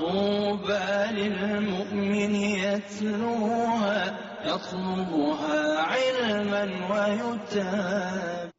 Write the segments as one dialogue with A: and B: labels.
A: طوبى للمؤمن يتلوها يطلبها علما ويتاب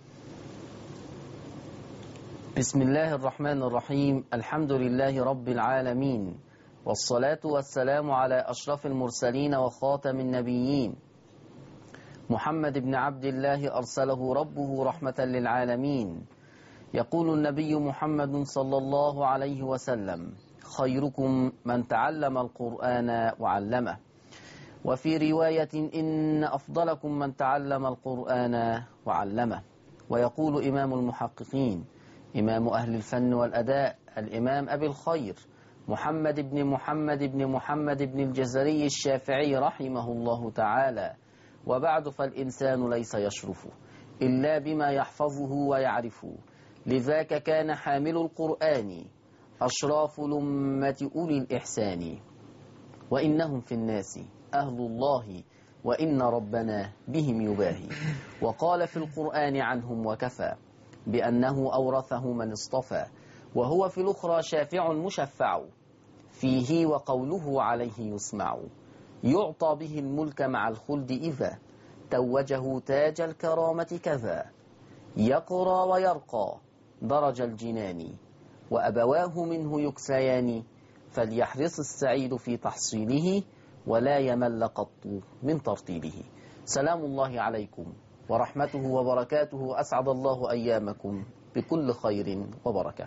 B: بسم الله الرحمن الرحيم الحمد لله رب العالمين والصلاة والسلام على أشرف المرسلين وخاتم النبيين محمد بن عبد الله أرسله ربه رحمة للعالمين يقول النبي محمد صلى الله عليه وسلم خيركم من تعلم القرآن وعلمه وفي رواية إن أفضلكم من تعلم القرآن وعلمه ويقول إمام المحققين إمام أهل الفن والأداء الإمام أبي الخير محمد بن محمد بن محمد بن الجزري الشافعي رحمه الله تعالى وبعد فالإنسان ليس يشرف إلا بما يحفظه ويعرفه لذاك كان حامل القرآن أشراف لمة أولي الإحسان وإنهم في الناس أهل الله وإن ربنا بهم يباهي وقال في القرآن عنهم وكفى بأنه أورثه من اصطفى وهو في الأخرى شافع مشفع فيه وقوله عليه يسمع يعطى به الملك مع الخلد إذا توجه تاج الكرامة كذا يقرى ويرقى درج الجنان وأبواه منه يكسيان فليحرص السعيد في تحصيله ولا يمل قط من ترتيبه سلام الله عليكم ورحمته وبركاته أسعد الله أيامكم بكل خير وبركة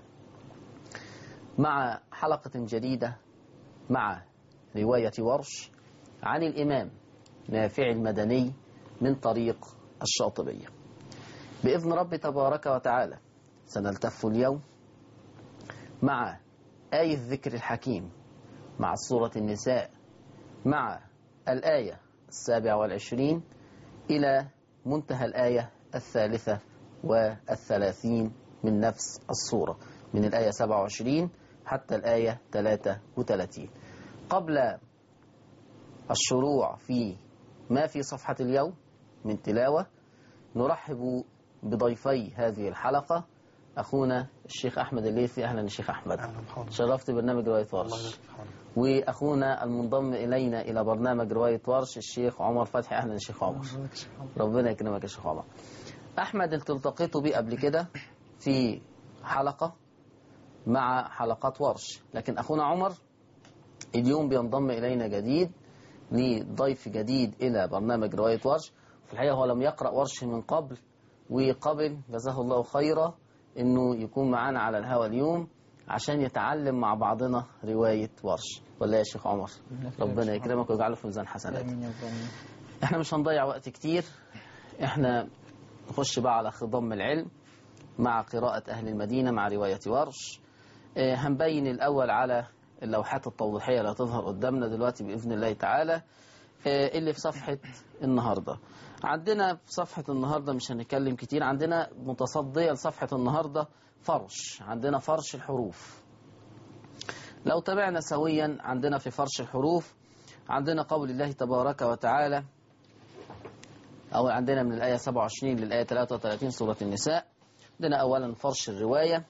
B: مع حلقة جديدة مع رواية ورش عن الإمام نافع المدني من طريق الشاطبية بإذن رب تبارك وتعالى سنلتف اليوم مع آية الذكر الحكيم مع سورة النساء مع الآية السابعة والعشرين إلى منتهى الآية الثالثة والثلاثين من نفس الصورة من الآية 27 حتى الآية 33 قبل الشروع في ما في صفحة اليوم من تلاوة نرحب بضيفي هذه الحلقة أخونا الشيخ أحمد الليثي أهلا الشيخ أحمد شرفت برنامج رواية ورش وأخونا المنضم إلينا إلى برنامج رواية ورش الشيخ عمر فتحي أهلا الشيخ عمر ربنا يكرمك يا شيخ عمر أحمد التقيت بيه قبل كده في حلقة مع حلقات ورش لكن أخونا عمر اليوم بينضم إلينا جديد لضيف جديد إلى برنامج رواية ورش في الحقيقة هو لم يقرأ ورش من قبل وقبل جزاه الله خيرا انه يكون معانا على الهوا اليوم عشان يتعلم مع بعضنا رواية ورش ولا يا شيخ عمر ربنا يكرمك ويجعله في ميزان حسناتك احنا مش هنضيع وقت كتير احنا نخش بقى على خضم العلم مع قراءة أهل المدينة مع رواية ورش اه هنبين الأول على اللوحات التوضيحية اللي هتظهر قدامنا دلوقتي بإذن الله تعالى اه اللي في صفحة النهاردة عندنا في صفحة النهاردة مش هنتكلم كتير عندنا متصدية لصفحة النهاردة فرش عندنا فرش الحروف لو تابعنا سويا عندنا في فرش الحروف عندنا قول الله تبارك وتعالى أو عندنا من الآية 27 للآية 33 سورة النساء عندنا أولا فرش الرواية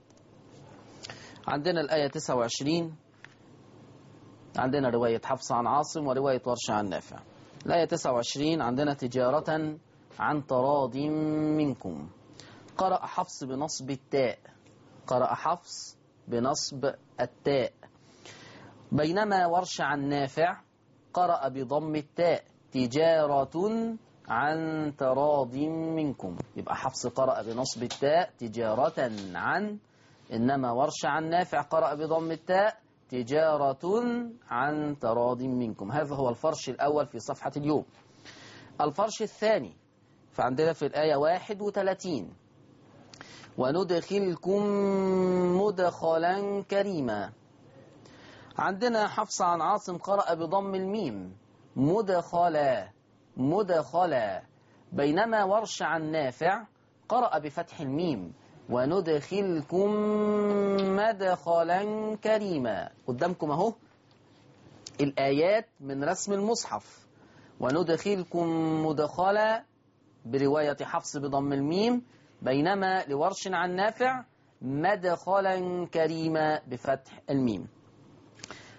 B: عندنا الآية 29 عندنا رواية حفص عن عاصم ورواية ورش عن نافع الآية 29 عندنا تجارة عن تراض منكم قرأ حفص بنصب التاء قرأ حفص بنصب التاء بينما ورش عن نافع قرأ بضم التاء تجارة عن تراض منكم يبقى حفص قرأ بنصب التاء تجارة عن إنما ورش عن نافع قرأ بضم التاء تجارة عن تراض منكم هذا هو الفرش الأول في صفحة اليوم الفرش الثاني فعندنا في الآية 31 وندخلكم مدخلا كريما عندنا حفص عن عاصم قرأ بضم الميم مدخلا مدخلا بينما ورش عن نافع قرأ بفتح الميم وندخلكم مدخلا كريما قدامكم اهو الآيات من رسم المصحف وندخلكم مدخلا برواية حفص بضم الميم بينما لورش عن نافع مدخلا كريما بفتح الميم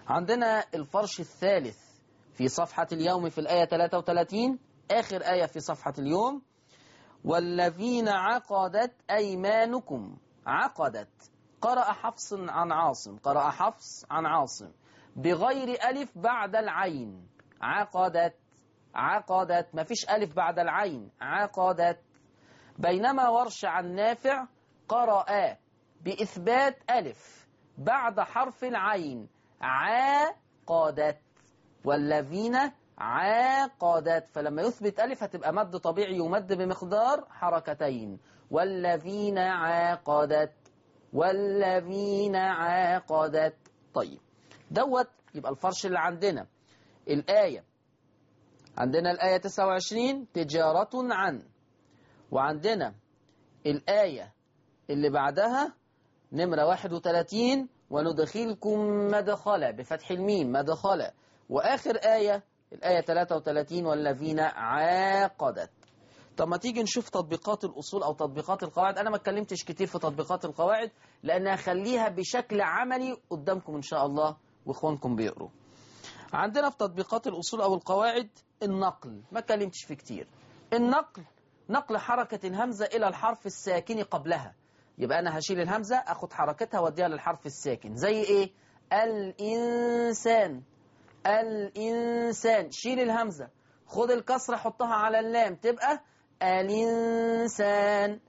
B: عندنا الفرش الثالث في صفحة اليوم في الآية 33 آخر آية في صفحة اليوم والذين عقدت أيمانكم عقدت قرأ حفص عن عاصم قرأ حفص عن عاصم بغير ألف بعد العين عقدت عقدت ما فيش ألف بعد العين عقدت بينما ورش عن نافع قرأ بإثبات ألف بعد حرف العين عاقدت والذين عاقدت فلما يثبت ألف هتبقى مد طبيعي يمد بمقدار حركتين والذين عاقدت والذين عاقدت طيب دوت يبقى الفرش اللي عندنا الآية عندنا الآية 29 تجارة عن وعندنا الآية اللي بعدها نمرة 31 وندخلكم مدخلا بفتح الميم مدخلا وآخر آية الآية 33 والذين عاقدت طب ما تيجي نشوف تطبيقات الأصول أو تطبيقات القواعد أنا ما اتكلمتش كتير في تطبيقات القواعد لأن هخليها بشكل عملي قدامكم إن شاء الله وإخوانكم بيقروا عندنا في تطبيقات الأصول أو القواعد النقل ما اتكلمتش فيه كتير النقل نقل حركة الهمزة إلى الحرف الساكن قبلها يبقى أنا هشيل الهمزة أخد حركتها وأديها للحرف الساكن زي إيه الإنسان الإنسان شيل الهمزة خد الكسرة حطها على اللام تبقى الإنسان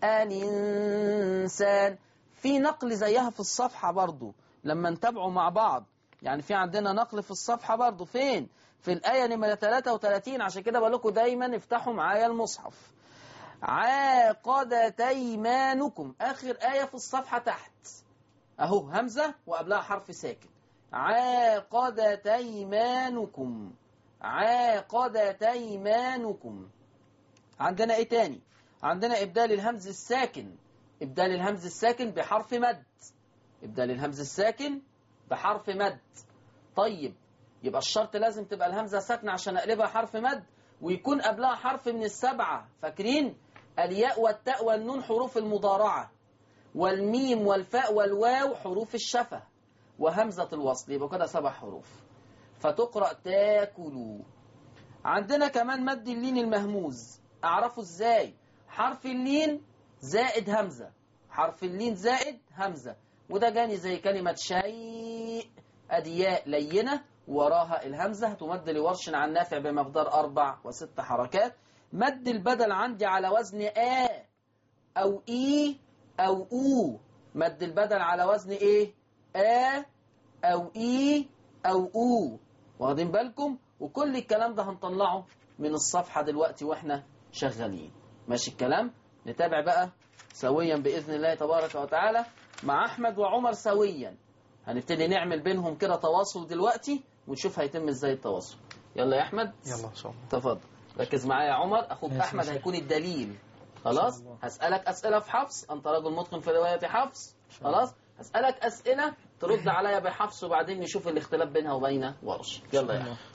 B: الإنسان في نقل زيها في الصفحة برضو لما نتابعوا مع بعض يعني في عندنا نقل في الصفحة برضو فين في الآية نمرة 33 عشان كده بقول لكم دايما افتحوا معايا المصحف عاقدت ايمانكم آخر آية في الصفحة تحت أهو همزة وقبلها حرف ساكن عاقدت ايمانكم عاقدت ايمانكم عندنا ايه تاني عندنا ابدال الهمز الساكن ابدال الهمز الساكن بحرف مد ابدال الهمز الساكن بحرف مد طيب يبقى الشرط لازم تبقى الهمزة ساكنة عشان اقلبها حرف مد ويكون قبلها حرف من السبعة فاكرين الياء والتاء والنون حروف المضارعة والميم والفاء والواو حروف الشفة وهمزة الوصل يبقى كده سبع حروف فتقرأ تاكلوا عندنا كمان مد اللين المهموز أعرفه إزاي حرف اللين زائد همزة حرف اللين زائد همزة وده جاني زي كلمة شيء أدياء لينة وراها الهمزة تمد لورش عن نافع بمقدار أربع وست حركات مد البدل عندي على وزن آ أو إي أو أو مد البدل على وزن إيه آ أو إي أو أو واخدين بالكم وكل الكلام ده هنطلعه من الصفحة دلوقتي وإحنا شغالين ماشي الكلام نتابع بقى سويا بإذن الله تبارك وتعالى مع أحمد وعمر سويا هنبتدي نعمل بينهم كده تواصل دلوقتي ونشوف هيتم ازاي التواصل يلا يا أحمد
C: يلا ان شاء الله
B: تفضل ركز معايا يا عمر أخوك
C: ماشي،
B: أحمد
C: ماشي.
B: هيكون الدليل خلاص
C: الله.
B: هسألك أسئلة في حفص أنت رجل متقن في رواية حفص خلاص هسألك أسئلة ترد عليا بحفص وبعدين نشوف الاختلاف بينها وبين ورش يلا يا أحمد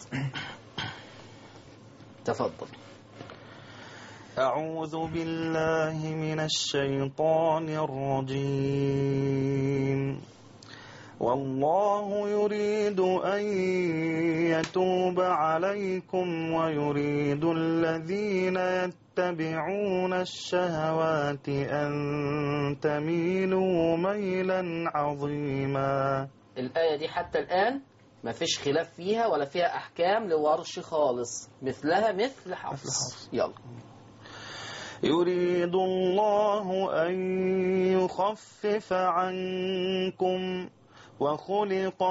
B: تفضل
C: أعوذ بالله من الشيطان الرجيم والله يريد أن يتوب عليكم ويريد الذين يتبعون الشهوات أن تميلوا ميلا عظيما
B: الآية دي حتى الآن ما فيش خلاف فيها ولا فيها أحكام لورش خالص مثلها مثل حفص
C: حفص.
B: يلا
C: يريد الله أن يخفف عنكم وخلق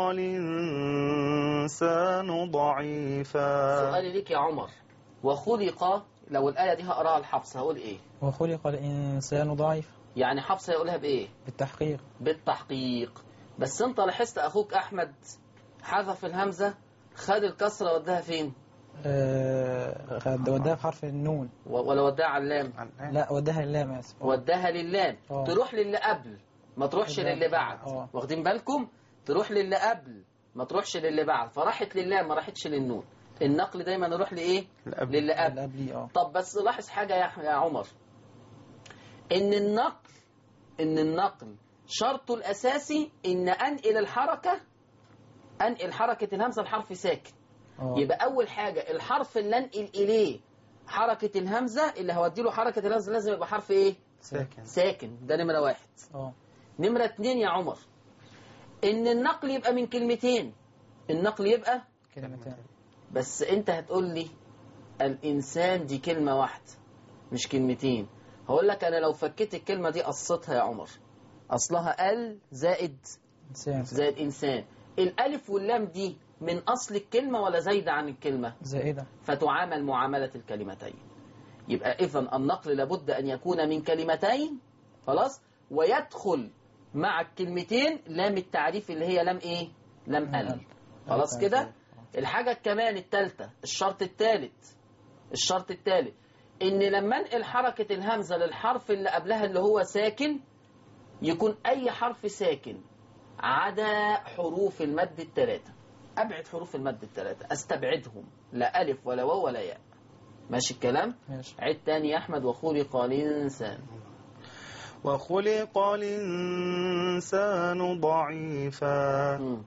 C: الإنسان ضعيفا
B: سؤالي ليك يا عمر وخلق لو الآية دي هقراها الحفص هقول إيه
D: وخلق الإنسان ضعيف
B: يعني حفص هيقولها بإيه
D: بالتحقيق
B: بالتحقيق بس انت لاحظت اخوك احمد حذف الهمزه خد الكسره وداها فين
D: آه خد- وداها في حرف النون
B: و- ولا وداها على اللام
D: لا وداها اللام آسف
B: وداها للام
D: آه.
B: تروح للي قبل ما تروحش
D: اللام.
B: للي بعد
D: آه.
B: واخدين بالكم تروح للي قبل ما تروحش للي بعد فراحت للام ما راحتش للنون النقل دايما يروح لايه
C: القبل.
B: للي قبل
D: اللي قبليه اه
B: طب بس لاحظ حاجة يا أح- يا عمر إن النقل إن النقل شرطه الأساسي إن أنقل الحركة انقل حركه الهمزه لحرف ساكن
D: اه
B: يبقى اول حاجه الحرف اللي انقل اليه حركه الهمزه اللي هودي له حركه الهمزه لازم يبقى حرف ايه
C: ساكن
B: ساكن ده نمره واحد
D: اه
B: نمره اتنين يا عمر ان النقل يبقى من كلمتين النقل يبقى
D: كلمتين
B: بس انت هتقول لي الانسان دي كلمه واحده مش كلمتين هقول لك انا لو فكيت الكلمه دي قصتها يا عمر اصلها ال زائد
D: إنسان
B: زائد انسان الالف واللام دي من اصل الكلمه ولا زايده عن الكلمه
D: زائدة
B: فتعامل معامله الكلمتين يبقى اذا النقل لابد ان يكون من كلمتين خلاص ويدخل مع الكلمتين لام التعريف اللي هي لام ايه لام
D: لام
B: ال
D: ال.
B: خلاص
D: لام
B: كده
D: ال.
B: الحاجه كمان الثالثه الشرط الثالث الشرط الثالث ان لما انقل حركه الهمزه للحرف اللي قبلها اللي هو ساكن يكون اي حرف ساكن عدا حروف المد الثلاثه ابعد حروف المد الثلاثه استبعدهم لا الف ولا واو ولا ياء ماشي الكلام
D: ماشي
B: عيد تاني يا احمد وخلق الانسان
C: وخلق الإنسان ضعيفا
B: مم.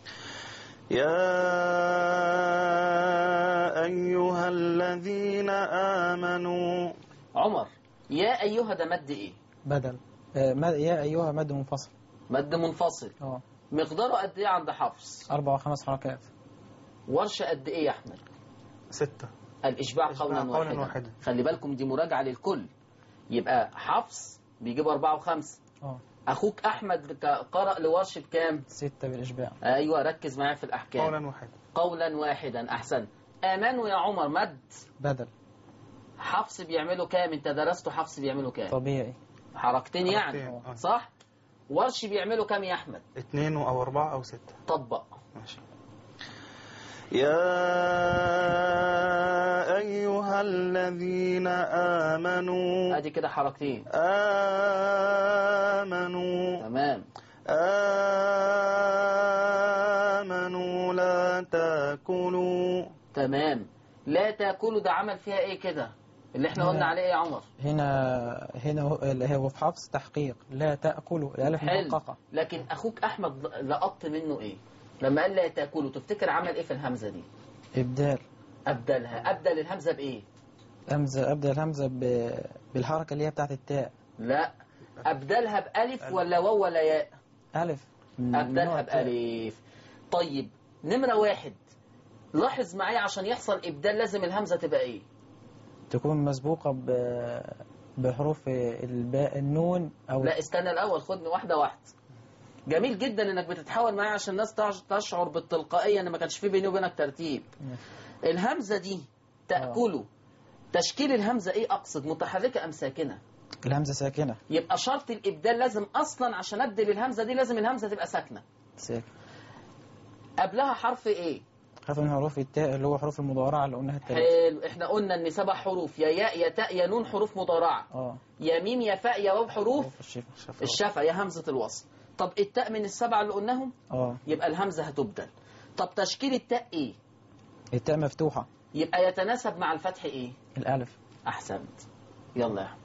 C: يا أيها الذين آمنوا
B: عمر يا ايها ده مد ايه
D: بدل آه مد... يا أيها مد منفصل
B: مد منفصل
D: اه
B: مقداره قد ايه عند حفص
D: أربع وخمس حركات
B: ورشه قد ايه يا احمد
C: ستة
B: الإشباع
C: إشباع
B: قولا
C: قولاً
B: واحدا
C: واحداً.
B: خلي بالكم دي مراجعة للكل يبقى حفص بيجيب أربعة وخمسة
D: اه
B: أخوك أحمد بك- قرأ لورش بكام؟
D: ستة بالإشباع
B: أيوة ركز معايا في الأحكام
C: قولا واحدا
B: قولا واحدا أحسن آمنوا يا عمر مد
D: بدل
B: حفص بيعملوا كام؟ أنت درسته حفص بيعملوا كام؟
D: طبيعي
B: حركتين يعني
C: حركتين، آه.
B: صح؟ ورش بيعملوا كام يا أحمد؟
C: اتنين أو أربعة أو ستة
B: طبق
C: ماشي يا أيها الذين آمنوا
B: أدي كده حركتين
C: آمنوا
B: تمام
C: آمنوا لا تاكلوا
B: تمام لا تاكلوا ده عمل فيها إيه كده؟ اللي احنا قلنا
D: لا.
B: عليه إيه يا عمر؟
D: هنا هنا هو- اللي هو في حفص تحقيق لا تأكلوا الألف
B: حلو
D: محققة
B: لكن اخوك احمد لقط منه ايه لما قال لا تاكلوا تفتكر عمل ايه في الهمزه دي
D: إبدال
B: ابدلها ابدل الهمزه بايه
D: همزة أبدل همزة ب... بالحركة اللي هي بتاعت التاء
B: لا ابدلها بالف ولا واو ولا ياء
D: ألف من نوع
B: ابدلها
D: التاء.
B: بالف طيب نمره واحد لاحظ معايا عشان يحصل ابدال لازم الهمزه تبقى ايه
D: تكون مسبوقة ب... بحروف الباء النون أو
B: لا استنى الاول خدني واحده واحده جميل جدا انك بتتحاول معايا عشان الناس تع- تشعر بالتلقائيه ان ما كانش في بيني وبينك ترتيب الهمزه دي تاكله تشكيل الهمزه ايه اقصد متحركه ام ساكنه
D: الهمزة ساكنة
B: يبقى شرط الابدال لازم اصلا عشان ابدل الهمزه دي لازم الهمزه تبقى ساكنه
D: ساكن
B: قبلها حرف ايه
D: حرف من حروف التاء اللي هو حروف المضارعة اللي قلناها التلاتة
B: حلو احنا قلنا ان سبع حروف يا ياء يا تاء يا نون حروف مضارعه
D: اه
B: يا ميم يا فاء يا واو حروف
D: حروف الشفا
C: شفاء.
B: الشفا يا همزه الوصل طب التاء من السبعه اللي قلناهم
D: اه
B: يبقى الهمزه هتبدل طب تشكيل التاء ايه
D: التاء مفتوحة
B: يبقى يتناسب مع الفتح ايه
D: الألف
B: احسنت يلا يا احمد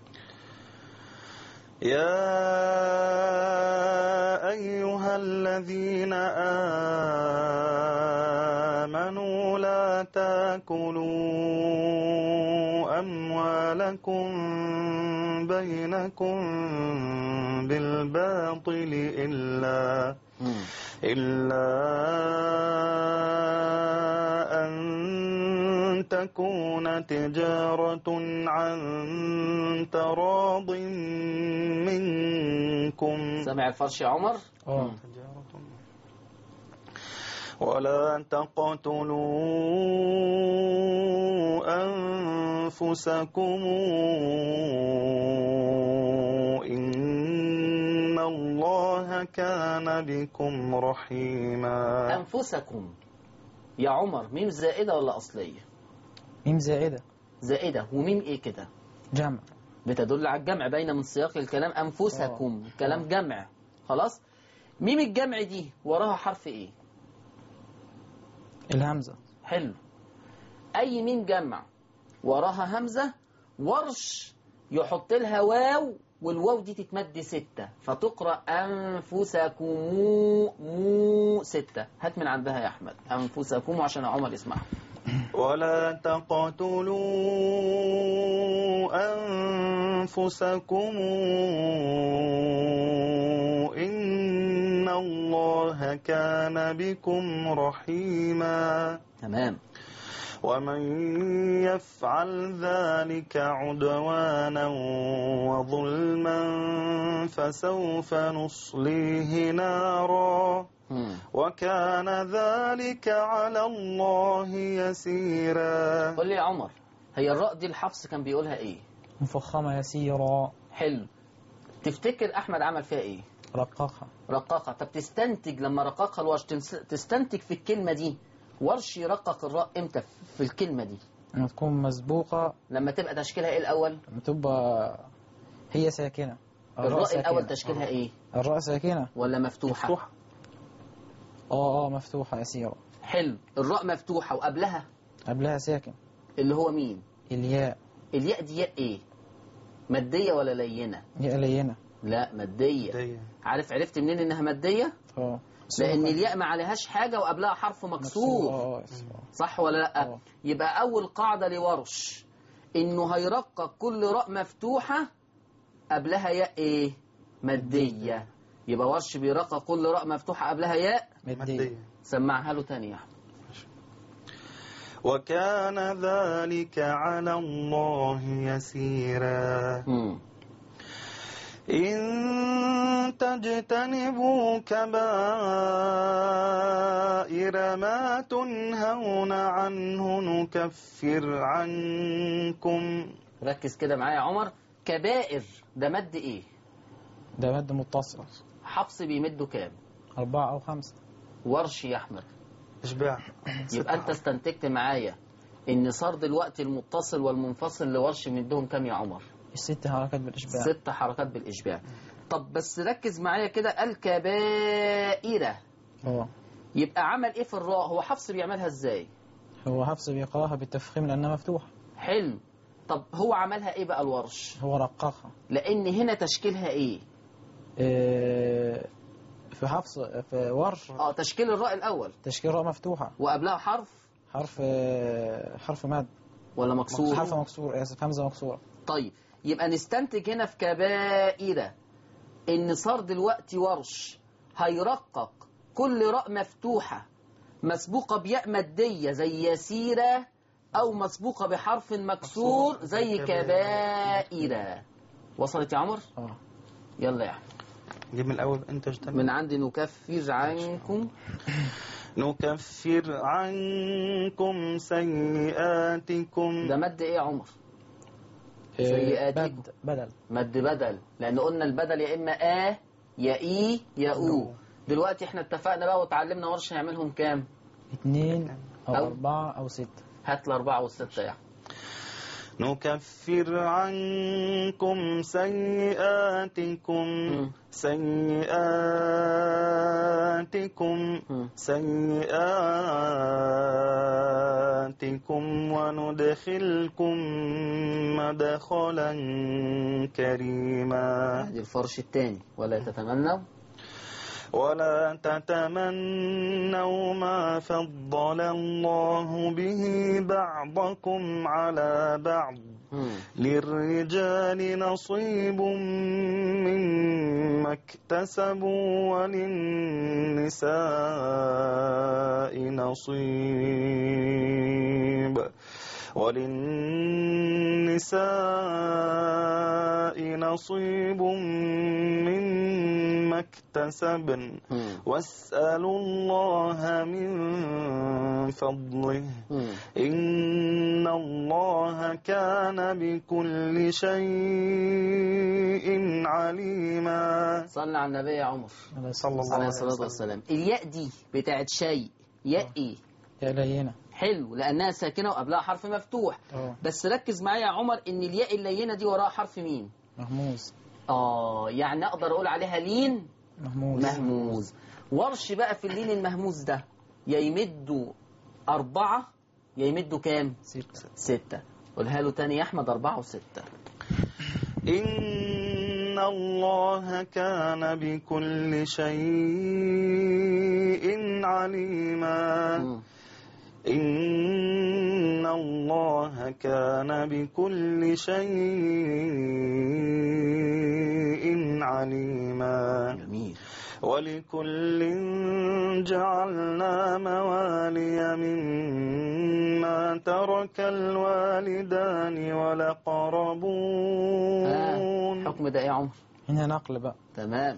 C: يا أيها الذين آمنوا لا تاكلوا أموالكم بينكم بالباطل إلا
B: مم.
C: إلا أن تكون تجارة عن تراض منكم
B: سامع الفرش يا عمر
D: اه
C: ولا تقتلوا أنفسكم إن الله كان بكم رحيما
B: انفسكم يا عمر ميم زائده ولا اصليه
D: ميم زائدة
B: زائده وميم ايه كده
D: جمع
B: بتدل على الجمع باين من سياق الكلام انفسكم كلام جمع خلاص ميم الجمع دي وراها حرف ايه
D: الهمزة
B: حلو اي ميم جمع وراها همزه ورش يحط لها واو والواو دي تتمد ستة فتقرأ أنفسكم مو ستة هات من عندها يا أحمد أنفسكم عشان عمر يسمعها
C: ولا تقتلوا أنفسكم إن الله كان بكم رحيما
B: تمام
C: ومن يفعل ذلك عدوانا وظلما فسوف نصليه نارا
B: مم.
C: وكان ذلك على الله يسيرا
B: قول لي يا عمر هي الراء دي الحفص كان بيقولها إيه
D: مفخمة يسيرا
B: حلو تفتكر أحمد عمل فيها إيه
D: رققها
B: رقاقة طب تستنتج لما رقاقها الورش تنس- تستنتج في الكلمة دي ورش يرقق الراء امتى في الكلمة دي
D: لما تكون مسبوقة
B: لما تبقى تشكيلها ايه الأول
D: لما تبقى هي ساكنة
B: الراء الأول
D: ساكنة.
B: تشكيلها ايه
D: الراء ساكنة
B: ولا مفتوحة
C: مفتوحة
D: اه اه مفتوحة يسيرا
B: حلو الراء مفتوحة وقبلها
D: قبلها ساكن
B: اللي هو مين
D: الياء
B: الياء دي ياء ايه مادية ولا لينة
D: ياء لينة
B: لا مادية
C: دي.
B: عارف عرفت منين انها مادية
D: اه
B: لان الياء ما عليهاش حاجة وقبلها حرف مكسور
D: اه اه يسيرا.
B: صح ولا لا
D: اه.
B: يبقى اول قاعدة لورش انه هيرقق كل راء مفتوحة قبلها ياء ايه مادية يبقى ورش بيرقق كل راء مفتوحة قبلها ياء
D: مادية
C: مادية
B: سمعها له تاني يا أحمد.
C: وكان ذلك على الله يسيرا
B: مم.
C: إن تجتنبوا كبائر ما تنهون عنه نكفر عنكم
B: ركز كده معايا يا عمر كبائر ده مد ايه
D: ده مد متصل
B: حفص بيمده كام
D: أربعة أو خمسة
B: ورش يا احمد
C: إشباع
B: يبقى انت استنتجت معايا ان صار دلوقتي المتصل والمنفصل لورش مدهم كام يا عمر
D: الست حركات بالإشباع
B: ست حركات بالاشباع طب بس ركز معايا كده الكبائر
D: اه
B: يبقى عمل ايه في الراء هو حفص بيعملها ازاي
D: هو حفص بيقراها بالتفخيم لأنها مفتوحة
B: حلو طب هو عملها ايه بقى الورش
D: هو رققها
B: لان هنا تشكيلها ايه
D: إيه، في حفص في ورش
B: اه تشكيل الراء الاول
D: تشكيل راء مفتوحة
B: وقبلها حرف
D: حرف آه، حرف مد
B: ولا مكسور
D: حرف مكسور آسف همزة مكسورة
B: طيب يبقى نستنتج هنا في كبائر ان صار دلوقتي ورش هيرقق كل راء مفتوحة مسبوقة بياء مادية زي يسيرة أو مسبوقة بحرف مكسور زي كبائر وصلت يا عمر؟
D: اه
B: يلا يا أحمد
C: جيب من الأول أنت اجتنب
B: من عندي نكفر عنكم
C: نكفر عنكم سيئاتكم
B: ده مد إيه يا عمر؟
D: إيه،
B: سيئاتكم.
D: بد بدل
B: مد بدل لأن قلنا البدل يا إما آ يا إي يا أو دلوقتي احنا اتفقنا بقى وتعلمنا ورش هيعملهم كام؟
D: اتنين أو
B: أو-
D: أربعة أو ستة
B: هات الأربعة والستة يا أحمد
C: نكفر عنكم سيئاتكم
B: مم.
C: سيئاتكم
B: مم.
C: سيئاتكم وندخلكم مدخلا كريما
B: ادي الفرش الثاني ولا تتمنوا
C: ولا تتمنوا ما فضل الله به بعضكم على بعض
B: مم.
C: للرجال نصيب مما اكتسبوا وللنساء نصيب وللنساء نصيب مما اكتسبن
B: مم.
C: واسألوا الله من فضله
B: مم.
C: إن الله كان بكل شيء عليما
B: صلى على النبي يا عمر
C: صلى الله
B: عليه
C: عليه
B: الصلاة
C: وسلم
B: والسلام الياء دي بتاعت شيء ياء ايه
D: يا لينة
B: حلو لأنها ساكنة وقبلها حرف مفتوح
D: اه
B: بس ركز معايا يا عمر إن الياء اللينة دي وراها حرف مين
D: مهموز
B: آه يعني أقدر أقول عليها لين
D: مهموز
B: مهموز ورش بقى في اللين المهموز ده يا يمدوا أربعة يا يمدوا كام
D: ستة
B: ستة قولها له تاني يا أحمد أربعة وستة
C: إن إن الله كان بكل شيء عليما
B: مم.
C: إن الله كان بكل شيء عليما
B: جميل
C: ولكل جعلنا موالي مما ترك الوالدان
B: ها
C: والأقربون
B: حكم ده ايه يا عمر
D: هنا نقل بقى
B: تمام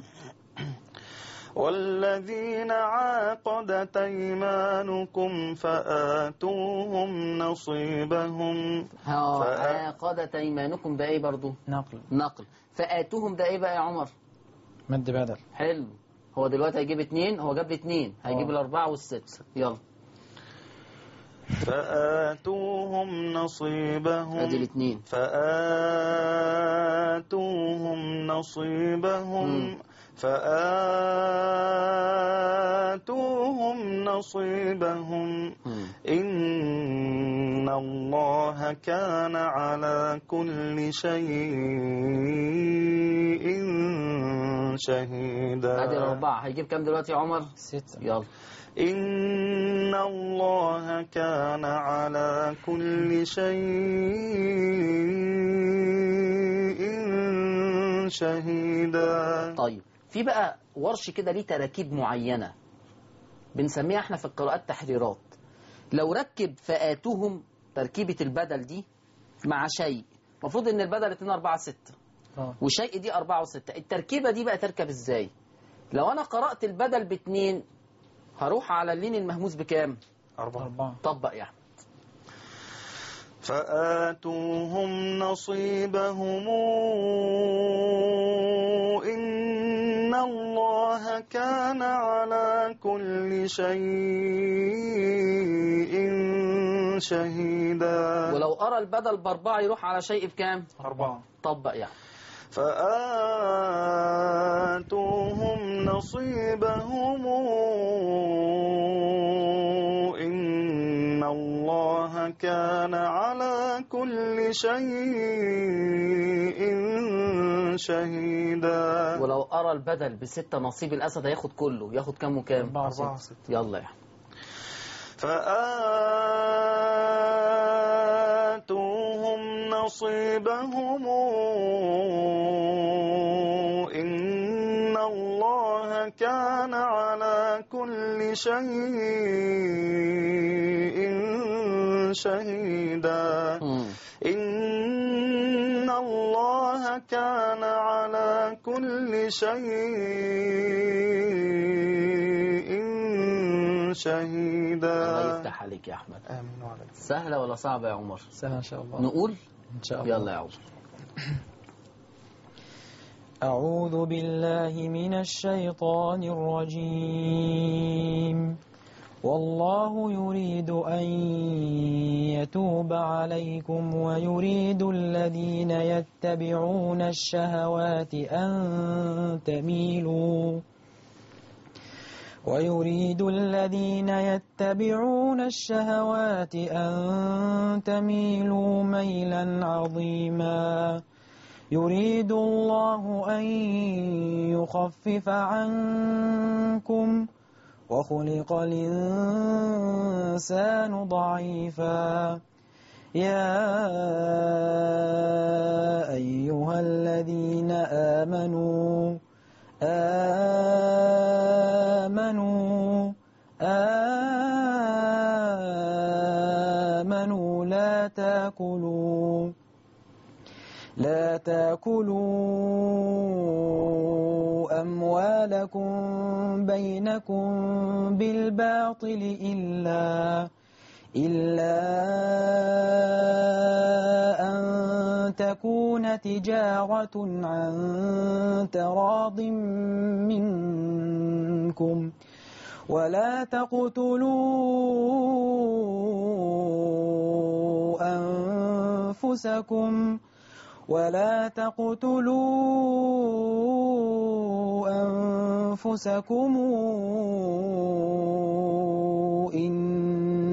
C: والذين عاقدت أيمانكم فآتوهم نصيبهم
B: ها
C: فأ-
B: عاقدت ايمانكم ده ايه برضو
D: نقل
B: نقل فاتوهم ده ايه بقى يا عمر
D: مد بدل
B: حلو هو دلوقتي هيجيب اتنين هو جاب لي اتنين هيجيب
D: آه.
B: الاربعه والست يلا
C: فآتوهم نصيبهم
B: ادي الاتنين
C: فآتوهم نصيبهم
B: مم.
C: فآتوهم نصيبهم
B: مم.
C: إن الله كان على كل شيء شهيدا
B: ادي الاربعه هيجيب كام دلوقتي يا عمر
D: ستة
B: يلا
C: إن الله كان على كل شيء شهيدا
B: طيب في بقى ورش كده ليه تراكيب معينة بنسميها احنا في القراءات تحريرات لو ركب فآتوهم تركيبة البدل دي مع شيء المفروض ان البدل 2 4 6
D: آه.
B: وشيء دي 4 و6 التركيبة دي بقى تركب ازاي لو انا قرأت البدل باتنين هروح على اللين المهموس بكام
C: أربعة
D: أربعة
B: طبق يا احمد
C: فآتوهم نصيبهم إن الله كان على كل شيء شهيدا
B: ولو أرى البدل بأربعة يروح على شيء بكام
C: أربعة
B: طبق يعني
C: فآتوهم نصيبهم إن الله كان على كل شيء شهيدا
B: ولو أرى البدل بستة نصيب الأسد هياخد كله ياخد كام وكام
D: أربعة
C: أربعة
D: ستة
B: يلا يا أحمد
C: فآتوهم نصيبهم إن الله كان على كل شيء شهيدا
B: مم.
C: إن الله كان على كل شيء شهيدا
B: الله يفتح عليك يا أحمد
C: آمين وعليكم
B: سهلة ولا صعبة يا عمر
D: سهل إن شاء الله
B: نقول
D: إن شاء الله
B: يلا يا عمر
D: أعوذ بالله من الشيطان الرجيم والله يريد أن يتوب عليكم ويريد الذين يتبعون الشهوات أن تميلوا ويريد الذين يتبعون الشهوات أن تميلوا ميلا عظيما يريد الله أن يخفف عنكم وخلق الإنسان ضعيفا يا أيها الذين آمنوا آمنوا آمنوا لا تاكلوا لا تاكلوا أموالكم بينكم بالباطل إلا إلا أن تكون تجارة عن تراض منكم ولا تقتلوا أنفسكم ولا تقتلوا أنفسكم إن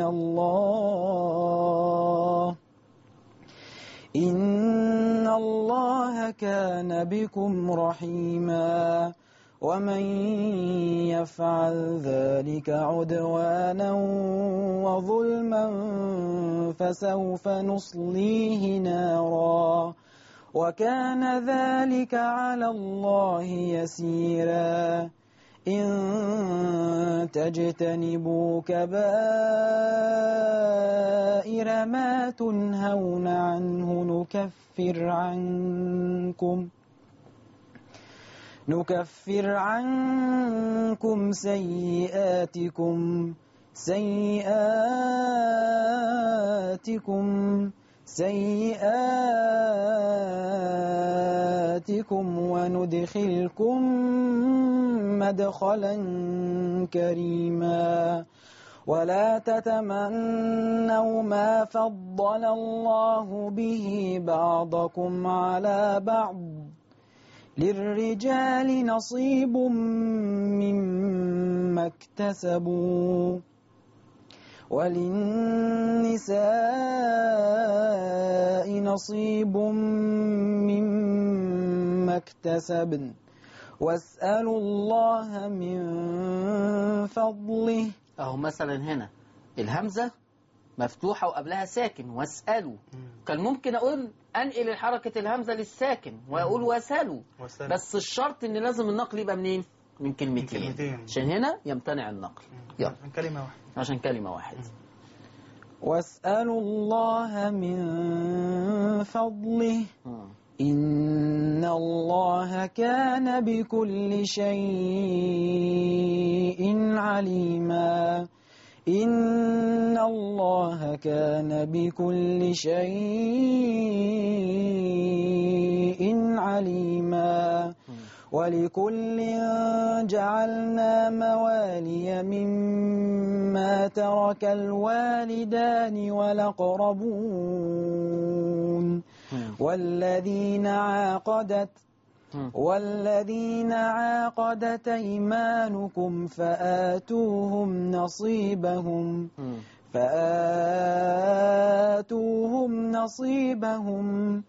D: الله إن الله كان بكم رحيما ومن يفعل ذلك عدوانا وظلما فسوف نصليه نارا وكان ذلك على الله يسيرا إن تجتنبوا كبائر ما تنهون عنه نكفر عنكم نكفر عنكم سيئاتكم سيئاتكم سيئاتكم وندخلكم مدخلا كريما ولا تتمنوا ما فضل الله به بعضكم على بعض للرجال نصيب مما اكتسبوا وللنساء نصيب مما اكتسبن واسألوا الله من فضله
B: اهو مثلا هنا الهمزة مفتوحة وقبلها ساكن واسألوا كان ممكن أقول أنقل الحركة الهمزة للساكن وأقول واسألوا
C: وسلام.
B: بس الشرط إن لازم النقل يبقى منين؟ من كلمتين
C: كلمتين.
B: عشان هنا يمتنع النقل يلا
C: من كلمة واحدة
B: عشان كلمة واحدة
D: واسألوا الله من فضله
B: مم.
D: إن الله كان بكل شيء عليما إن الله كان بكل شيء عليما ولكل جعلنا موالي مما ترك الوالدان والأقربون
B: مم.
D: والذين عاقدت
B: مم.
D: والذين عاقدت أيمانكم فآتوهم نصيبهم
B: مم.
D: فآتوهم نصيبهم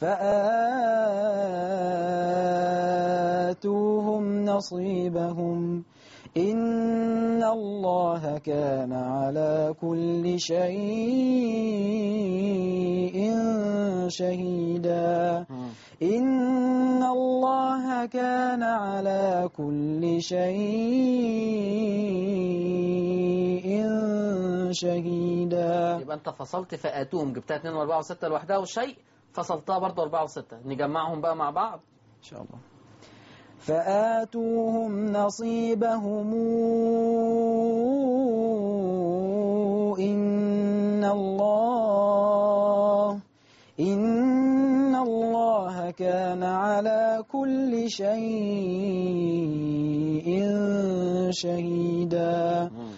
D: فآتوهم نصيبهم إن الله كان على كل شيء شهيدا
B: مم.
D: إن الله كان على كل شيء شهيدا
B: يبقى أنت فصلت فآتوهم جبتها 2 و4 و6 لوحدها والشيء فصلتها برضه 4 و6 نجمعهم بقى مع بعض
D: إن شاء الله فآتوهم نصيبهم إن الله إن الله كان على كل شيء شهيدا
B: مم.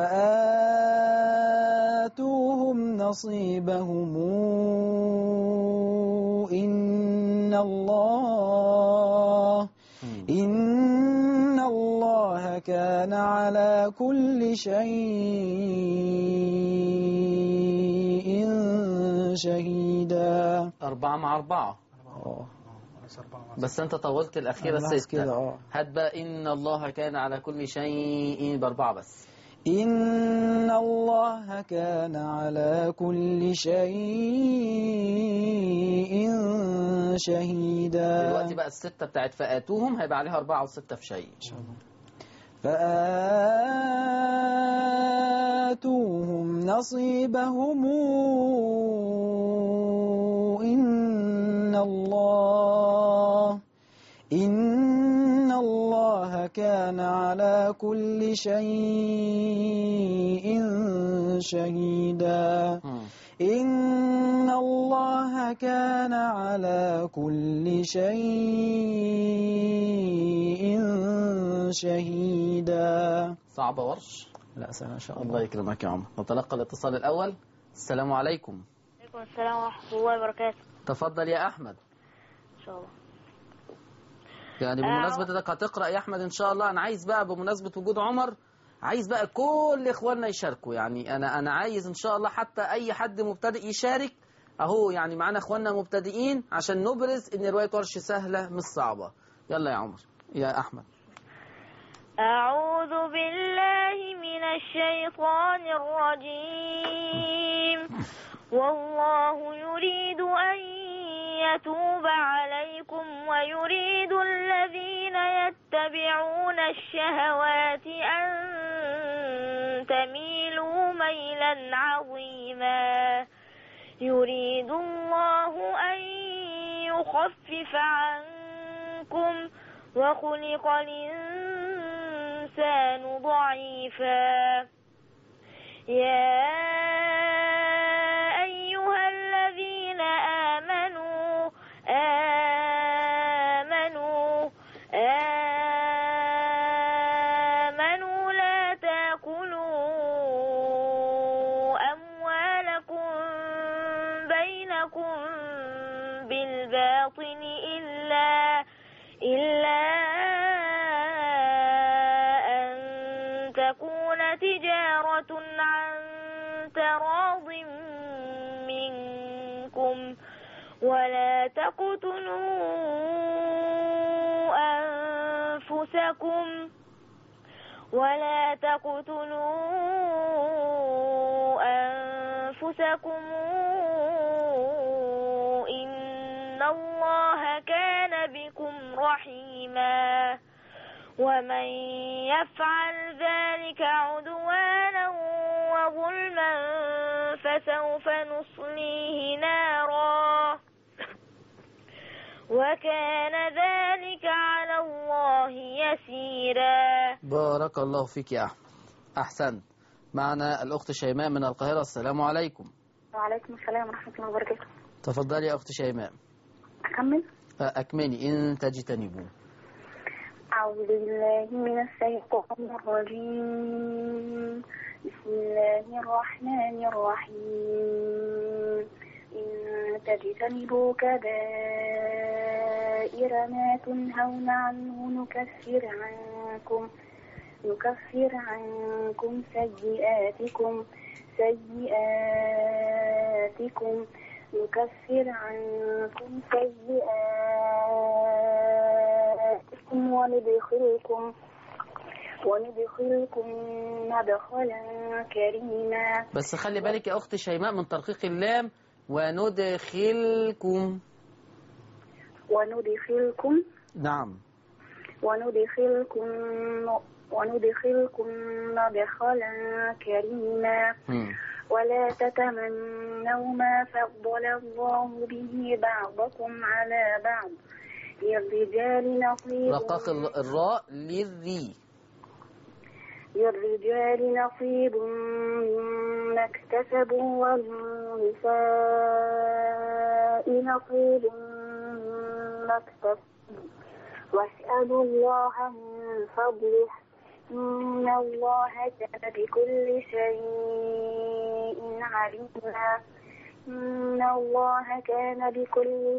D: فآتوهم نصيبهم إن الله
B: مم.
D: إن الله كان على كل شيء شهيدا
B: أربعة مع أربعة
D: آه.
C: خلاص أربعة مع
B: بس أنت طولت الأخيرة
D: أنا لاحظ
B: ستة
D: كده، آه.
B: هات بقى إن الله كان على كل شيء بأربعة بس
D: إن الله كان على كل شيء شهيدا
B: دلوقتي بقى الستة بتاعت فآتوهم هيبقى عليها أربعة وستة في شيء
D: فآتوهم نصيبهم إن الله إن الله كان على كل شيء شهيدا
B: مم.
D: إن الله كان على كل شيء شهيدا
B: صعبة ورش
D: لا سلام إن شاء
B: الله يكرمك يا عمر نتلقى الاتصال الأول السلام عليكم
E: عليكم السلام ورحمة الله وبركاته
B: تفضل يا أحمد
E: إن شاء الله
B: يعني
E: آه.
B: بمناسبة انك هتقرأ يا أحمد إن شاء الله أنا عايز بقى بمناسبة وجود عمر عايز بقى كل إخواننا يشاركوا يعني أنا أنا عايز إن شاء الله حتى أي حد مبتدئ يشارك اهو يعني معانا اخواننا مبتدئين عشان نبرز ان رواية ورش سهلة مش صعبة يلا يا عمر يا احمد
E: أعوذ بالله من الشيطان الرجيم والله يريد أن يتوب عليكم ويريد الذين يتبعون الشهوات أن تميلوا ميلا عظيما يريد الله أن يخفف عنكم وخلق الإنسان ضعيفا يا أيها الذين آمنوا آمنوا آمنوا لا تأكلوا أموالكم بينكم بالباطل إلا إلا أن تكون تجارة عن تراض منكم ولا تقتلوا أنفسكم ولا تقتلوا أنفسكم إن الله كان بكم رحيما ومن يفعل ذلك عدوانا وظلما فسوف نصليه نارا وكان ذلك على الله يسيرا
B: بارك الله فيك يا احمد احسنت معنا الاخت شيماء من القاهرة السلام عليكم
F: وعليكم السلام ورحمة الله وبركاته
B: تفضلي يا اخت شيماء
F: أكمل
B: اكملي ان تجتنبوا
F: أعوذ بالله من الشيطان الرجيم بسم الله الرحمن الرحيم إن تجتنبوا كبائر ما تنهون عنه نكفر عنكم نكفر عنكم سيئاتكم سيئاتكم نكفر عنكم سيئاتكم وندخلكم وندخلكم مدخلا كريما
B: بس خلي بالك يا اخت شيماء من ترقيق اللام وندخلكم
F: وندخلكم
B: نعم
F: وندخلكم وندخلكم مدخلا كريما
B: مم.
F: ولا تتمنوا ما فضل الله به بعضكم على بعض للرجال نصيب
B: رقاق ال- الراء للذي
F: للرجال نصيب مما اكتسبوا وللنساء نصيب مما اكتسبوا واسألوا الله من فضله إن الله كان بكل شيء عليما إن الله كان بكل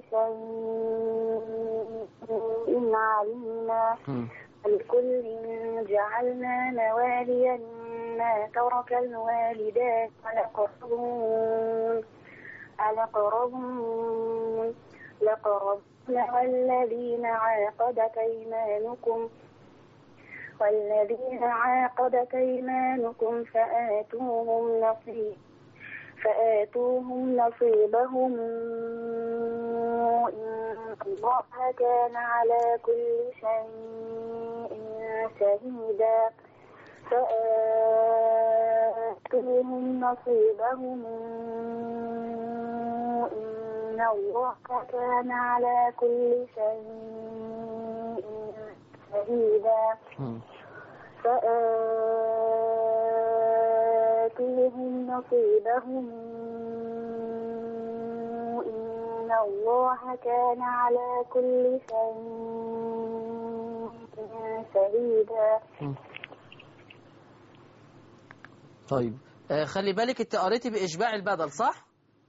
F: شيء عليما
B: مم.
F: لكل جعلنا مواليا مما ترك الوالدان الأقربون الأقربون لقربنا والذين عاقدت أيمانكم والذين عاقدت أيمانكم فآتوهم نصيب فآتوهم نصيبهم إن الله كان على كل شيء شهيدا فآتوهم نصيبهم إن الله كان على كل شيء شهيدا
B: مم.
F: فآتوهم نصيبهم إن الله كان على كل شيء شهيدا
B: طيب آه خلي بالك انت قريتي بإشباع البدل صح؟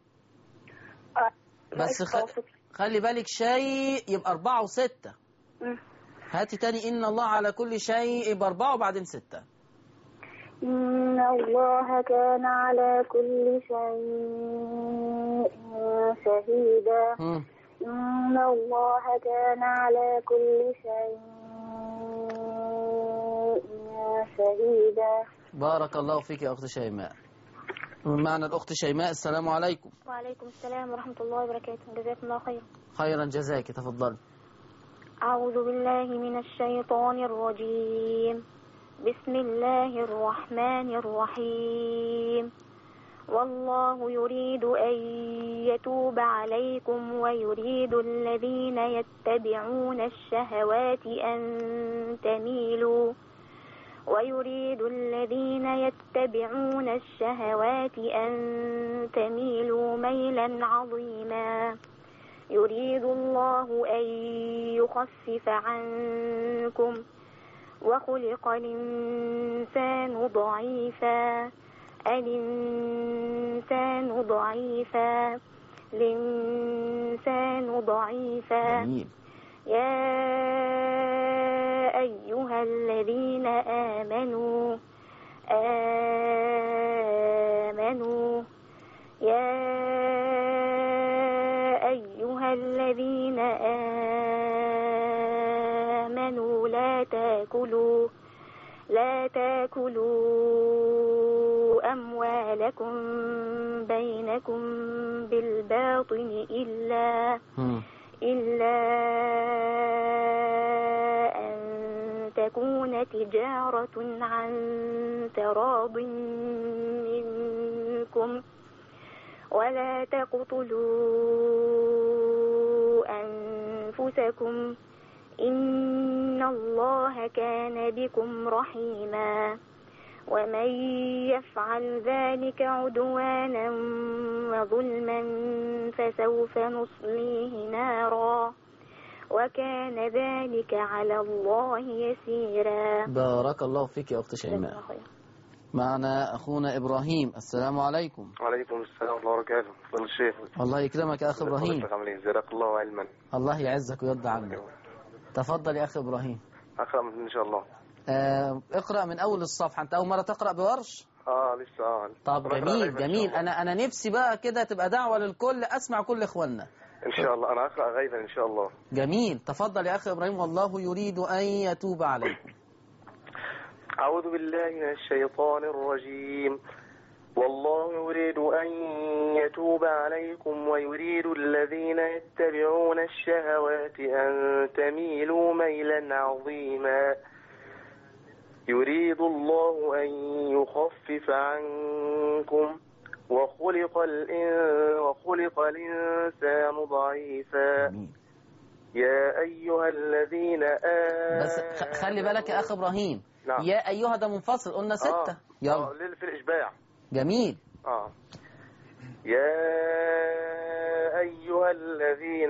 B: بس خ... خلي بالك شيء يبقى أربعة وستة
F: مم.
B: هاتي تاني إن الله على كل شيء يبقى أربعة وبعدين ستة
F: إن الله كان على كل شيء شهيدا
B: مم.
F: إن الله كان على كل شيء شهيدا
B: بارك الله فيك يا أخت شيماء معنا الأخت شيماء السلام عليكم
E: وعليكم السلام ورحمة الله وبركاته جزاكم الله خير
B: خيرا جزاك تفضل
E: أعوذ بالله من الشيطان الرجيم بسم الله الرحمن الرحيم والله يريد أن يتوب عليكم ويريد الذين يتبعون الشهوات أن تميلوا ويريد الذين يتبعون الشهوات أن تميلوا ميلا عظيما يريد الله أن يخفف عنكم وخلق الإنسان ضعيفا الإنسان ضعيفا الإنسان ضعيفا
B: جميل
E: يا أيها الذين آمنوا آمنوا يا أيها الذين آمنوا لا تاكلوا لا تاكلوا أموالكم بينكم بالباطل إلا
B: مم.
E: إلا أن تكون تجارة عن تراض منكم ولا تقتلوا أنفسكم إن الله كان بكم رحيما ومن يفعل ذلك عدوانا وظلما فسوف نصليه نارا وكان ذلك على الله يسيرا
B: بارك الله فيك يا أخت
E: جزاك
B: شيماء
E: الله خير.
B: معنا أخونا إبراهيم السلام عليكم
G: وعليكم السلام ورحمة الله وبركاته فضل الشيخ
B: الله يكرمك يا أخ إبراهيم
G: حضرتك عامل ايه جزاك الله علما
B: الله يعزك ويرضى عنك تفضل يا أخ إبراهيم
G: اقرا من- ان شاء الله
B: آه اقرأ من أول الصفحة أنت أول مرة تقرأ بورش
G: اه لسه اه
B: طب
G: بقرأ
B: جميل
G: غيبة إن شاء
B: جميل
G: الله.
B: أنا أنا نفسي بقى كده تبقى دعوة للكل أسمع كل إخواننا
G: ان شاء الله انا اقرا غيبا ان شاء الله
B: جميل تفضل يا أخ إبراهيم والله يريد أن يتوب عليكم
G: اعوذ بالله من الشيطان الرجيم والله يريد ان يتوب عليكم ويريد الذين يتبعون الشهوات ان تميلوا ميلا عظيما يريد الله ان يخفف عنكم وخلق الإن وخلق الإنسان ضعيفا
B: جميل
G: يا أيها الذين آمنوا
B: بس خ- خلي بالك يا أخ إبراهيم
G: نعم.
B: يا أيها ده منفصل قلنا ستة
G: آه.
B: يلا
G: آه. ليل في الإشباع
B: جميل
G: آه. يا أيها الذين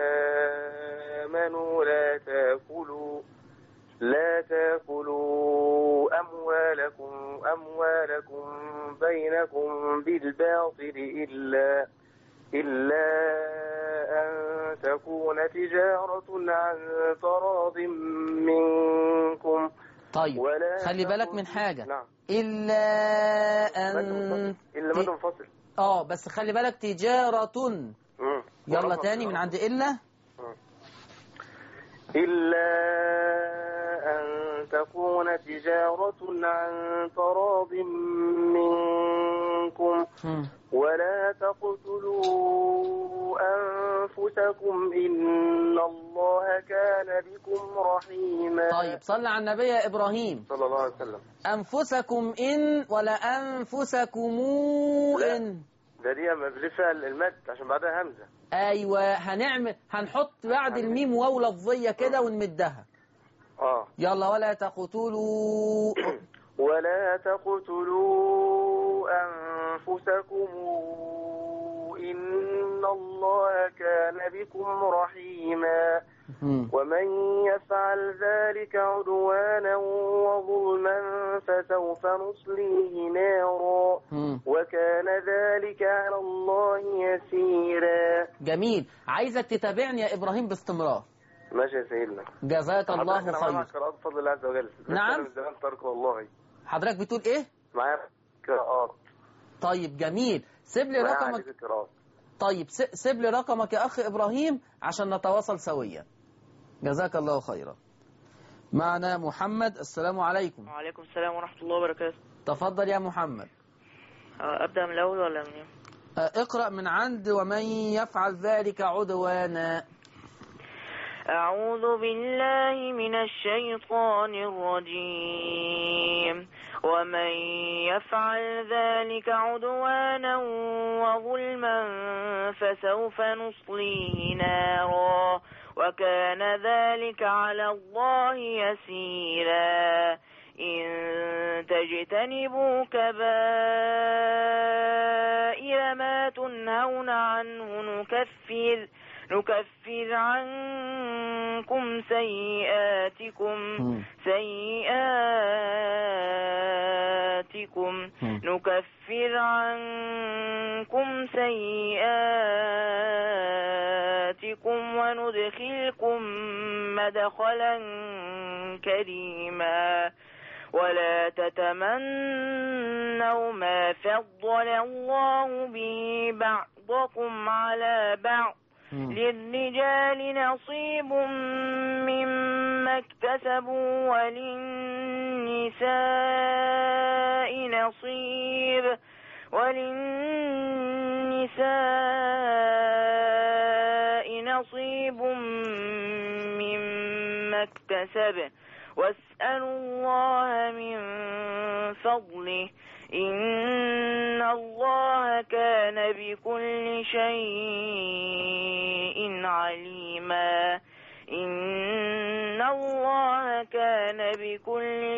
G: آمنوا لا تأكلوا لا تأكلوا أموالكم أموالكم بينكم بالباطل إلا إلا أن تكون تجارة عن تراض منكم
B: طيب
G: ولا
B: خلي بالك
G: تقل-
B: من حاجة
G: نعم
B: إلا
G: مد
B: أن
G: منفصل. إلا مد منفصل
B: اه بس خلي بالك تجارة
G: مم.
B: يلا
G: مرفق.
B: تاني من عند إلا
G: إلا أن تكون تجارة عن تراض منكم
B: مم.
G: ولا تقتلوا أنفسكم إن الله كان بكم رحيما
B: طيب صلى على النبي يا إبراهيم
G: صلى الله عليه وسلم
B: أنفسكم إن ولا أنفسكم
G: لا.
B: إن
G: ده دي بلفها المد عشان بعدها همزة
B: أيوة هنعمل هنحط بعد الميم واو لفظية كده ونمدها
G: اه
B: يلا ولا تقتلوا
G: ولا تقتلوا أنفسكم إن الله كان بكم رحيما
B: مم.
G: ومن يفعل ذلك عدوانا وظلما فسوف نصليه نارا
B: مم.
G: وكان ذلك على الله يسيرا
B: جميل عايزك تتابعني يا إبراهيم باستمرار
G: ماشي يا سيدنا
B: جزاك الله
G: حضرتك أنا معاك
B: خير
G: قراءة بفضل الله عز وجل
B: نعم.
G: من زمان ترك والله
B: حضرتك بتقول إيه
G: معايا قراءات
B: طيب جميل سيب لي
G: معايا
B: رقمك
G: عندي في قراءات
B: طيب س- سيب لي رقمك يا أخ إبراهيم عشان نتواصل سويا جزاك الله خيرا معنا محمد السلام عليكم
H: وعليكم السلام ورحمة الله وبركاته
B: تفضل يا محمد
H: آه، أبدأ من الأول ولا من إيه؟
B: آه، اقرأ من عند ومن يفعل ذلك عدوانا
H: أعوذ بالله من الشيطان الرجيم ومن يفعل ذلك عدوانا وظلما فسوف نصليه نارا وكان ذلك على الله يسيرا إن تجتنبوا كبائر ما تنهون عنه نكفر نكفر عنكم سيئاتكم
B: مم.
H: سيئاتكم
B: مم.
H: نكفر عنكم سيئاتكم وندخلكم مدخلا كريما ولا تتمنوا ما فضل الله به بعضكم على بعض
B: مم.
H: للرجال نصيب مما اكتسبوا وللنساء نصيب وللنساء نصيب مما اكتسب واسألوا الله من فضله إن الله كان بكل شيء عليما إن الله كان بكل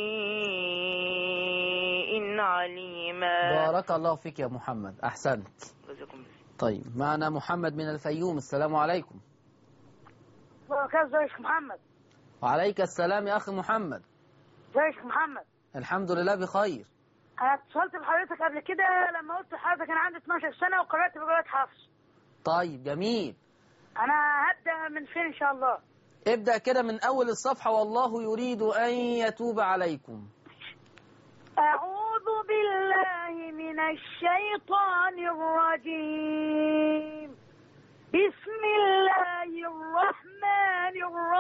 H: شيء عليما
B: بارك الله فيك يا محمد أحسنت
H: جزاكم الله
B: طيب معنا محمد من الفيوم السلام عليكم
F: بركات ازيك محمد
B: وعليك السلام يا أخي محمد
F: ازيك محمد
B: الحمد لله بخير
F: انا اتصلت بحضرتك قبل كده لما قلت لحضرتك انا عندي 12 سنه وقرات بقراءة حفص
B: طيب جميل
F: انا هبدا من فين ان شاء الله
B: ابدأ كده من أول الصفحة والله يريد أن يتوب عليكم
F: أعوذ بالله من الشيطان الرجيم بسم الله الرحمن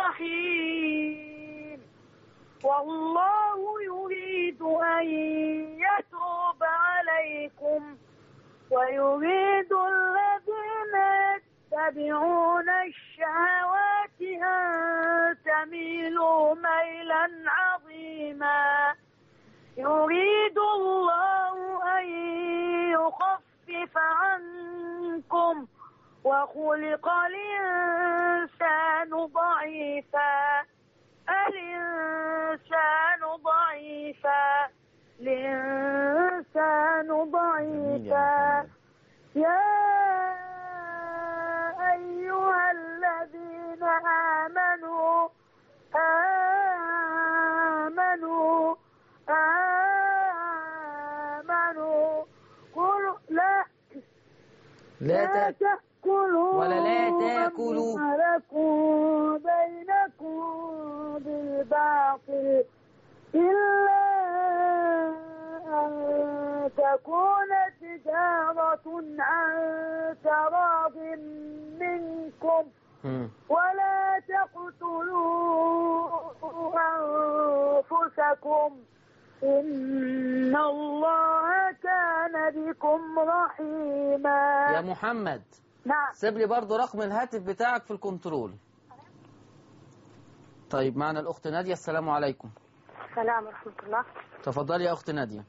F: الرحيم والله يريد أن يتوب عليكم ويريد الذين يتبعون الشهوات أن تميلوا ميلا عظيما يريد الله أن يخفف عنكم وخلق الإنسان ضعيفا الإنسان ضعيفا الإنسان ضعيفا يا أيها الذين آمنوا آمنوا آمنوا قل لا
B: لا
F: لا
B: ت...
F: تأكلوا
B: ولا لا تأكلوا.
F: أموالكم بينكم بالباطل إلا أن تكون تجارة عن تراض منكم
B: مم.
F: ولا تقتلوا أنفسكم إن الله كان بكم رحيما
B: يا محمد
F: نعم
B: سيب لي برضو رقم الهاتف بتاعك في الكنترول طيب معنا الأخت نادية السلام عليكم
E: السلام ورحمة الله
B: تفضلي يا أخت نادية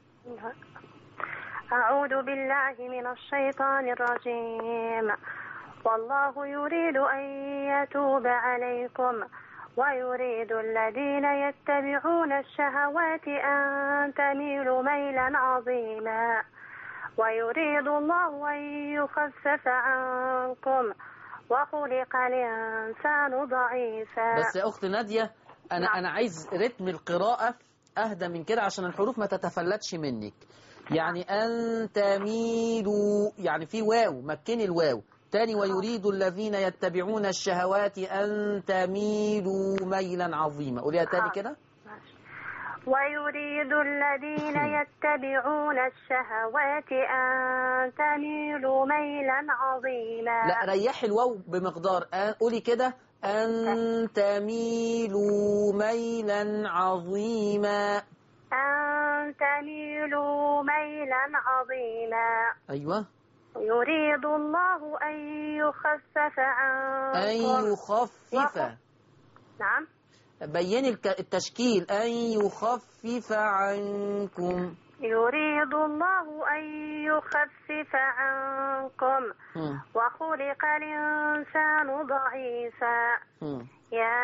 E: أعوذ بالله من الشيطان الرجيم والله يريد أن يتوب عليكم ويريد الذين يتبعون الشهوات أن تميلوا ميلا عظيما ويريد الله أن يخفف عنكم وخلق الإنسان ضعيفا
B: بس يا أخت نادية أنا
E: نعم.
B: أنا عايز رتم القراءة أهدى من كده عشان الحروف ما تتفلتش منك يعني أن تميلوا يعني في واو مكني الواو تاني ويريد الذين يتبعون الشهوات أن تميلوا ميلا عظيما قوليها تاني
E: حاضر.
B: كده
E: ويريد الذين يتبعون الشهوات أن تميلوا ميلا عظيما
B: لا ريحي الواو بمقدار أن قولي كده أن تميلوا ميلا عظيما
E: أن تميلوا ميلا عظيما
B: أيوة
E: يريد الله أن يخفف عنكم
B: أن يخفف
E: نعم
B: بيني الك- التشكيل أن يخفف عنكم
E: يريد الله أن يخفف عنكم
B: مم.
E: وخلق الإنسان ضعيفا
B: مم.
E: يا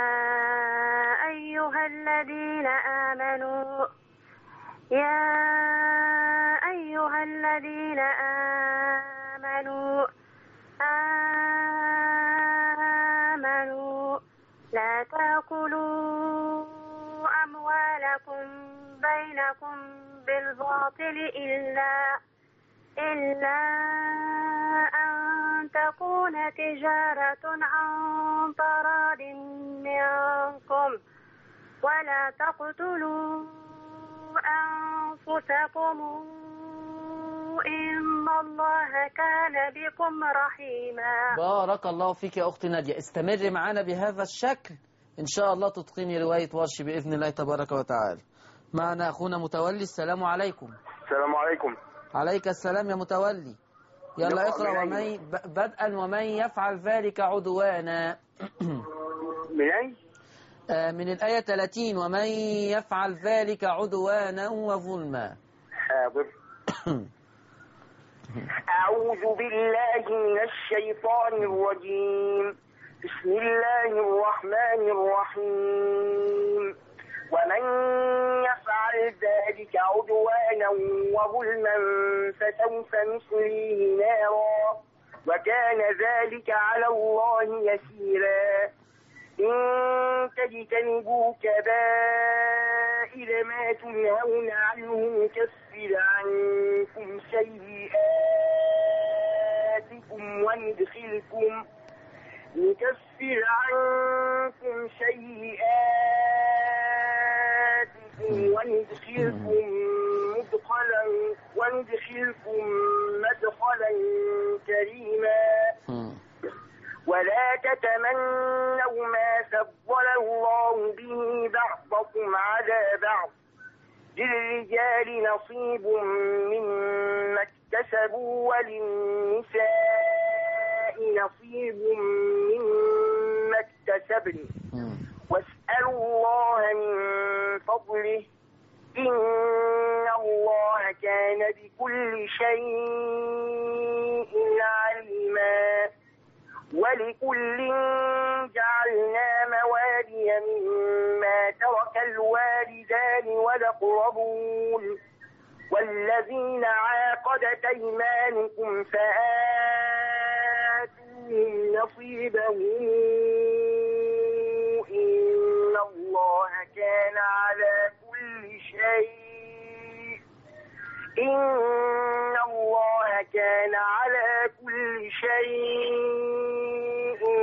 E: أيها الذين آمنوا يا أيها الذين آمنوا آمنوا لا تأكلوا أموالكم بينكم بالباطل إلا إلا أن تكون تجارة عن تراض منكم ولا تقتلوا أنفسكم إن الله كان بكم رحيما
B: بارك الله فيك يا أختي نادية استمري معنا بهذا الشكل إن شاء الله تتقني رواية ورش بإذن الله تبارك وتعالى معنا أخونا متولي السلام عليكم
G: السلام عليكم
B: عليك السلام يا متولي يلا
G: يقرأ
B: اقرأ
G: من أين؟
B: ومن ب- بدءا ومن يفعل ذلك عدوانا
G: من أين؟
B: آه، من الآية 30 ومن يفعل ذلك عدوانا وظلما
G: حاضر أعوذ بالله من الشيطان الرجيم بسم الله الرحمن الرحيم ومن يفعل ذلك عدوانا وظلما فسوف نصليه نارا وكان ذلك على الله يسيرا إن تجتنبوا كبائر ما تنهون عنه نكفر عنكم سيئاتكم وندخلكم نكفر عنكم سيئاتكم وندخلكم مدخلا وندخلكم مدخلا كريما
B: مم.
G: ولا تتمنوا ما فضل الله به بعضكم على بعض للرجال نصيب مما اكتسبوا وللنساء نصيب مما اكتسبن
B: مم.
G: واسألوا الله من فضله إن الله كان بكل شيء عليما ولكل جعلنا موالي مما ترك الوالدان والأقربون والذين عاقدت أيمانكم فآتوهم نصيبهم إن الله كان على كل شيء إن الله كان على كل شيء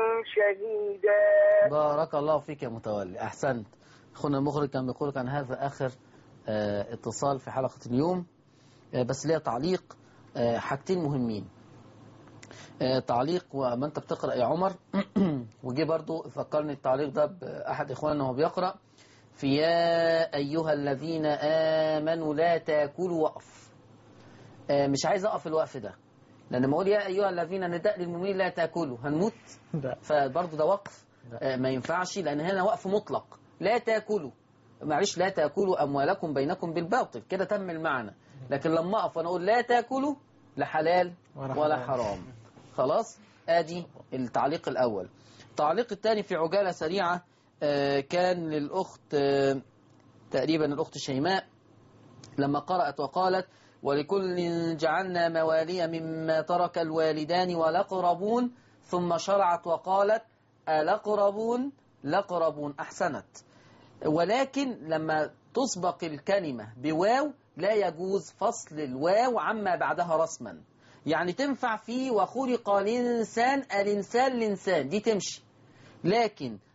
G: شهيدا
B: بارك الله فيك يا متولي أحسنت أخونا المخرج كان بيقول كان هذا آخر آه، اتصال في حلقة اليوم آه، بس ليا تعليق آه، حاجتين مهمين آه، تعليق وما انت بتقرأ يا عمر وجي برضو فكرني التعليق ده بأحد إخواننا وهو بيقرأ في يا أيها الذين آمنوا لا تاكلوا وقف آه، مش عايز أقف الوقف ده لأن لما أقول يا أيها الذين نداء للمؤمنين لا تاكلوا هنموت
D: لا
B: فبرضه ده وقف آه، ما ينفعش لأن هنا وقف مطلق لا تاكلوا معلش لا تاكلوا أموالكم بينكم بالباطل كده تم المعنى لكن لما أقف وأنا أقول لا تاكلوا لا حلال
D: ولا
B: ولا
D: حرام.
B: حرام خلاص ادي التعليق الاول التعليق الثاني في عجاله سريعه آه، كان للاخت آه، تقريبا الاخت شيماء لما قرات وقالت ولكل جعلنا موالي مما ترك الوالدان والاقربون ثم شرعت وقالت الاقربون لاقربون احسنت ولكن لما تسبق الكلمة بواو لا يجوز فصل الواو عما بعدها رسما يعني تنفع في وخلق الإنسان الإنسان الإنسان دي تمشي لكن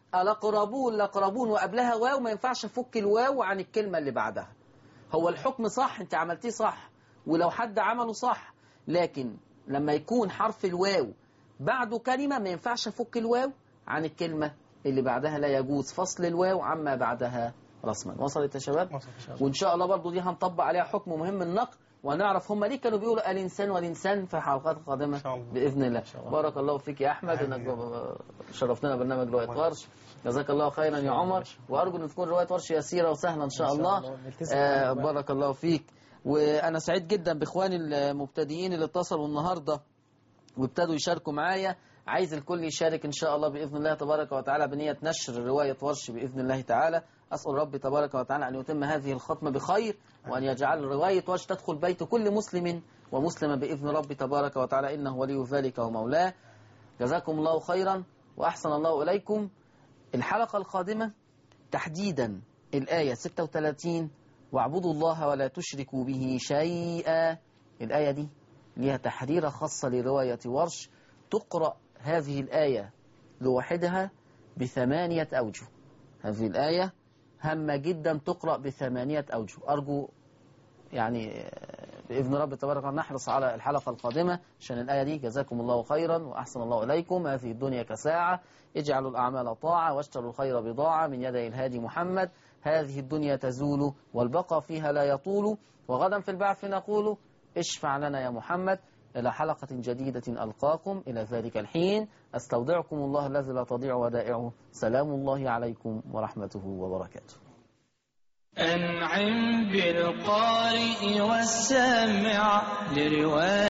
B: الأقربون الأقربون وقبلها واو ما ينفعش أفك الواو عن الكلمة اللي بعدها هو الحكم صح أنت عملتيه صح ولو حد عمله صح لكن لما يكون حرف الواو بعده كلمة ما ينفعش أفك الواو عن الكلمة اللي بعدها لا يجوز فصل الواو عما بعدها رسما وصلت يا شباب
D: وصلت يا شباب.
B: وإن شاء الله برضو دي هنطبق عليها حكم مهم النقل ونعرف هم ليه كانوا بيقولوا الإنسان والإنسان في حلقات قادمة
C: إن شاء الله.
B: بإذن الله
C: شاء الله.
B: بارك الله فيك يا أحمد
C: آمين.
B: إنك شرفتنا برنامج رواية ورش جزاك الله خيرا يا عمر وأرجو أن تكون رواية ورش يسيرة وسهلة إن شاء
D: إن شاء
B: الله
D: الله. نلتزم
B: آه
D: بالواجب.
B: بارك الله فيك وأنا سعيد جدا بإخواني المبتدئين اللي اتصلوا النهاردة وابتدوا يشاركوا معايا عايز الكل يشارك إن شاء الله بإذن الله تبارك وتعالى بنية نشر رواية ورش بإذن الله تعالى أسأل ربي تبارك وتعالى أن يتم هذه الختمة بخير وأن يجعل رواية ورش تدخل بيت كل مسلم ومسلمة بإذن ربي تبارك وتعالى إنه ولي ذلك ومولاه جزاكم الله خيرا وأحسن الله إليكم الحلقة القادمة تحديدا الآية 36 واعبدوا الله ولا تشركوا به شيئا الآية دي ليها تحريرة خاصة لرواية ورش تقرأ هذه الآية لوحدها بثمانية أوجه هذه الآية هامة جدا تقرأ بثمانية أوجه أرجو يعني آه، بإذن رب تبارك وتعالى نحرص على الحلقة القادمة عشان الآية دي جزاكم الله خيرا وأحسن الله إليكم هذه الدنيا كساعة اجعلوا الأعمال طاعة واشتروا الخير بضاعة من يدي الهادي محمد هذه الدنيا تزول والبقاء فيها لا يطول وغدا في البعث نقول اشفع لنا يا محمد إلى حلقة جديدة ألقاكم إلى ذلك الحين أستودعكم الله الذي لا تضيع ودائعه سلام الله عليكم ورحمته وبركاته
A: أنعم بالقارئ والسامع لرواية